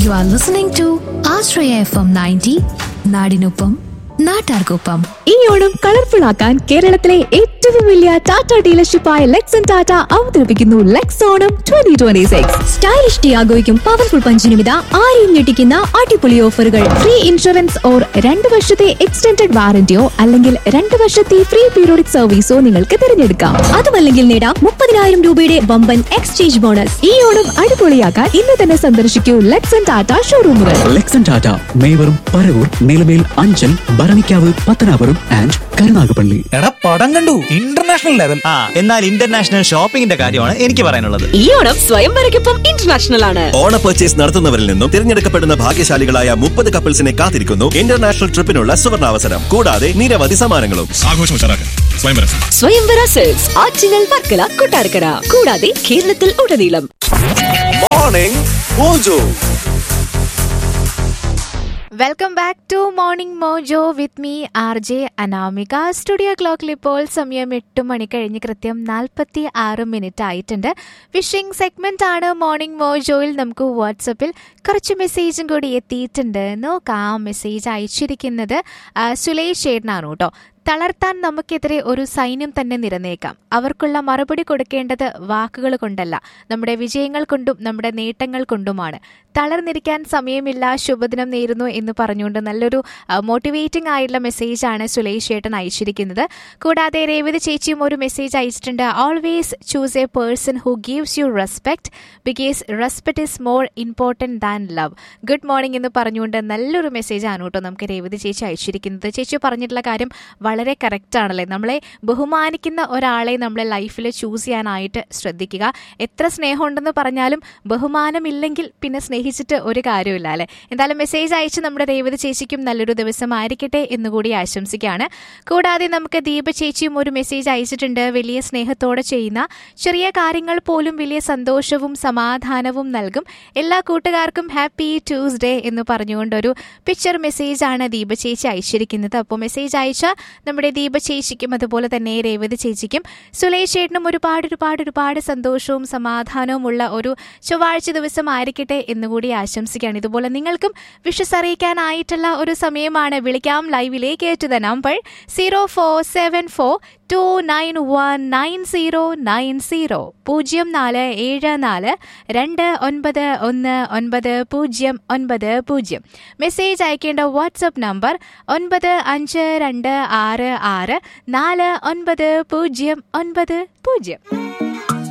You are listening to Ashraya FM 90, നാടിനൊപ്പം നാട്ടാർക്കൊപ്പം ഈ ഓണം കളർഫുൾ ആക്കാൻ കേരളത്തിലെ ഏറ്റവും വലിയ ടാറ്റ ഡീലർഷിപ്പായ ലെക്സൺ ടാറ്റ അവതരിപ്പിക്കുന്നു Lex Onam twenty twenty six stylish ടിയാഗോയ്ക്കും പവർഫുൾ പഞ്ചിനുമിത ആരെയും ഞെട്ടിക്കുന്ന അടിപൊളി ഓഫറുകൾ ഫ്രീ ഇൻഷുറൻസ് ഓർ രണ്ട് വർഷത്തെ എക്സ്റ്റൻഡഡ് വാറന്റിയോ അല്ലെങ്കിൽ രണ്ട് വർഷത്തെ ഫ്രീ പീരിയോഡിക് സർവീസോ നിങ്ങൾക്ക് തിരഞ്ഞെടുക്കാം അതുമല്ലെങ്കിൽ നേടാം മുപ്പതിനായിരം രൂപയുടെ വമ്പൻ എക്സ്ചേഞ്ച് ബോണസ് ഈ ഓണം അടിപൊളിയാക്കാൻ ഇന്ന് തന്നെ സന്ദർശിക്കൂ ലെക്സൺ ടാറ്റ ഷോറൂമുകൾ ലെക്സൺ ടാറ്റ മേവറും പരവൂർ നിലമേൽ അഞ്ചൽ ഭരണിക്കാവ് പത്തനാപുരം ആൻഡ് കരുനാഗപ്പള്ളി എടാ പടം കണ്ടു ഇന്റർനാഷണൽ ലെവൽ ആ എന്നാൽ ഇന്റർനാഷണൽ ഷോപ്പിംഗിന്റെ കാര്യമാണ് എനിക്ക് പറയാനുള്ളത് ഈ ഓണം സ്വയംവരയ്ക്കൊപ്പം ഇന്റർനാഷണൽ ആണ് ഓണ പർച്ചേസ് നടത്തുന്നവരിൽ നിന്നും തിരഞ്ഞെടുക്കപ്പെടുന്ന ഭാഗ്യശാലികളായ മുപ്പത് കപ്പിൾസിനെ കാത്തിരിക്കുന്നു ഇന്റർനാഷണൽ ട്രിപ്പിനുള്ള സുവർണാവസരം കൂടാതെ നിരവധി സമ്മാനങ്ങളും ആഘോഷം ഉഷാറാക്കാൻ സ്വയംവരം സ്വയംവര സെൽസ് ആറ്റിങ്ങൽ വർക്കല കൊട്ടാരക്കര കൂടാതെ കേരളത്തിൽ ഉടനീളം morning mojo welcome back to morning mojo with me R J Anamika studio ക്ലോക്കിൽ ഇപ്പോൾ സമയം എട്ട് മണി കഴിഞ്ഞ് കൃത്യം നാൽപ്പത്തി ആറ് മിനിറ്റ് ആയിട്ടുണ്ട് വിഷിംഗ് സെഗ്മെന്റ് ആണ് മോർണിംഗ് മോജോയിൽ നമുക്ക് വാട്സപ്പിൽ കുറച്ച് മെസ്സേജും കൂടി എത്തിയിട്ടുണ്ട് നോക്കാം മെസ്സേജ് അയച്ചിരിക്കുന്നത് ആ, സുലേഷ് ചേട്ടനാണ് കേട്ടോ തളർത്താൻ നമുക്കെതിരെ ഒരു സൈന്യം തന്നെ നിരന്നേക്കാം അവർക്കുള്ള മറുപടി കൊടുക്കേണ്ടത് വാക്കുകൾ കൊണ്ടല്ല നമ്മുടെ വിജയങ്ങൾ കൊണ്ടും നമ്മുടെ നേട്ടങ്ങൾ കൊണ്ടുമാണ് തളർന്നിരിക്കാൻ സമയമില്ല ശുഭദിനം നേരുന്നു എന്ന് പറഞ്ഞുകൊണ്ട് നല്ലൊരു മോട്ടിവേറ്റിംഗ് ആയിട്ടുള്ള മെസ്സേജാണ് സുലേഷ് ചേട്ടൻ അയച്ചിരിക്കുന്നത് കൂടാതെ രേവതി ചേച്ചിയും ഒരു മെസ്സേജ് അയച്ചിട്ടുണ്ട് always choose a person who gives you respect because respect is more important than love good morning എന്ന് പറഞ്ഞുകൊണ്ട് നല്ലൊരു മെസ്സേജ് ആണ് കേട്ടോ നമുക്ക് രേവതി ചേച്ചി അയച്ചിരിക്കുന്നത് ചേച്ചി പറഞ്ഞിട്ടുള്ള കാര്യം വളരെ കറക്റ്റ് ആണല്ലേ നമ്മളെ ബഹുമാനിക്കുന്ന ഒരാളെ നമ്മളെ ലൈഫിൽ ചൂസ് ചെയ്യാനായിട്ട് ശ്രദ്ധിക്കുക എത്ര സ്നേഹമുണ്ടെന്ന് പറഞ്ഞാലും ബഹുമാനമില്ലെങ്കിൽ പിന്നെ സ്നേഹിച്ചിട്ട് ഒരു കാര്യമില്ല അല്ലേ എന്തായാലും മെസ്സേജ് അയച്ച് നമ്മുടെ രേവതി ചേച്ചിക്കും നല്ലൊരു ദിവസമായിരിക്കട്ടെ എന്നുകൂടി ആശംസിക്കുകയാണ് കൂടാതെ നമുക്ക് ദീപ ചേച്ചിയും ഒരു മെസ്സേജ് അയച്ചിട്ടുണ്ട് വലിയ സ്നേഹത്തോടെ ചെയ്യുന്ന ചെറിയ കാര്യങ്ങൾ പോലും വലിയ സന്തോഷവും സമാധാനവും നൽകും എല്ലാ കൂട്ടുകാർക്കും ഹാപ്പി ട്യൂസ്ഡേ എന്ന് പറഞ്ഞുകൊണ്ടൊരു പിക്ചർ മെസ്സേജാണ് ദീപ ചേച്ചി അയച്ചിരിക്കുന്നത് അപ്പോൾ മെസ്സേജ് അയച്ച നമ്മുടെ ദീപ ചേച്ചിക്കും അതുപോലെ തന്നെ രേവതി ചേച്ചിക്കും സുലേഷ് ചേട്ടനും ഒരുപാട് ഒരുപാട് ഒരുപാട് സന്തോഷവും സമാധാനവും ഉള്ള ഒരു ചൊവ്വാഴ്ച ദിവസം ആയിരിക്കട്ടെ എന്നുകൂടി ആശംസിക്കുകയാണ് ഇതുപോലെ നിങ്ങൾക്കും വിഷസ് അറിയിക്കാനായിട്ടുള്ള ഒരു സമയമാണ് വിളിക്കാം ലൈവിലേക്ക് to the number zero four seven four two nine one nine zero nine zero പൂജ്യം നാല് ഏഴ് നാല് രണ്ട് ഒൻപത് ഒന്ന് ഒൻപത് പൂജ്യം ഒൻപത് പൂജ്യം മെസ്സേജ് അയക്കേണ്ട വാട്സപ്പ് നമ്പർ ഒൻപത് അഞ്ച് രണ്ട് ആറ് ആറ് നാല് ഒൻപത് പൂജ്യം ഒൻപത് പൂജ്യം